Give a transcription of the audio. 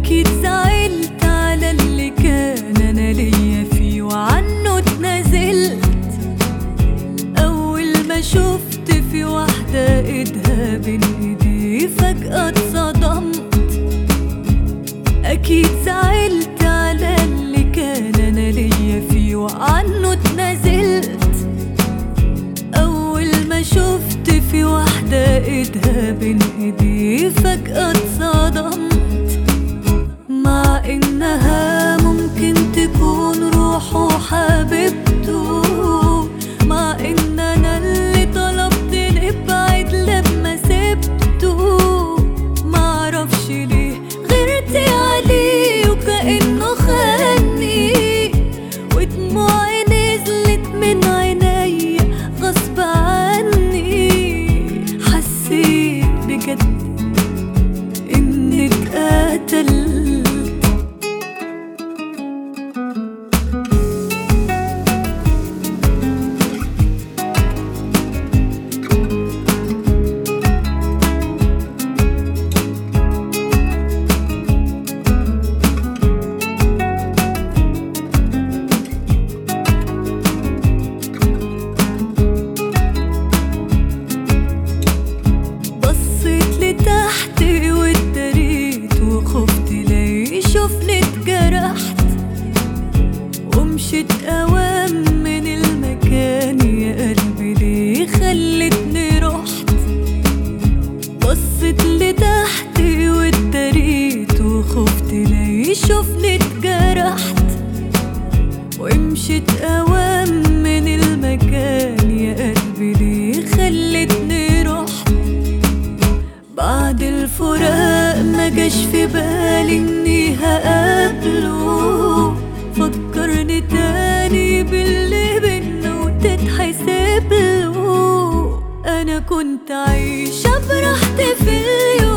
أكيد زعلت على اللي كان أنا ليا فيه وعنه اتنازلت أول ما شفت في واحدة إيدها بين إيدي فجأة اتصدمت أكيد زعلت على اللي كان أنا ليا فيه وعنه اتنازلت أول ما شفت في واحدة إيدها بين إيدي فجأة اتصدمت مع إنها ممكن تكون روحه حبيبته مع إن أنا اللي طلبت نبعد لما سبته معرفش ليه غيرتي عليه وكأنه خاني ودموعي نزلت من عيني غصب عني حسيت بجد إني اتقتلت بصيت لتحت واتدريت وخفت لا يشوفني اتجرحت ومشيت اوام من المكان يا قلبي ليه خلتني رحت بصيت لتحت واتدريت وخفت لا يشوفني اتجرحت ومشيت اوام من المكان يا قلبي ليه خلتني رحت بعد الفراق ما جاش في بالي اني هقابله فكرني تاني باللي بينا وتتحسب له انا كنت عايشة براحتي في اليوم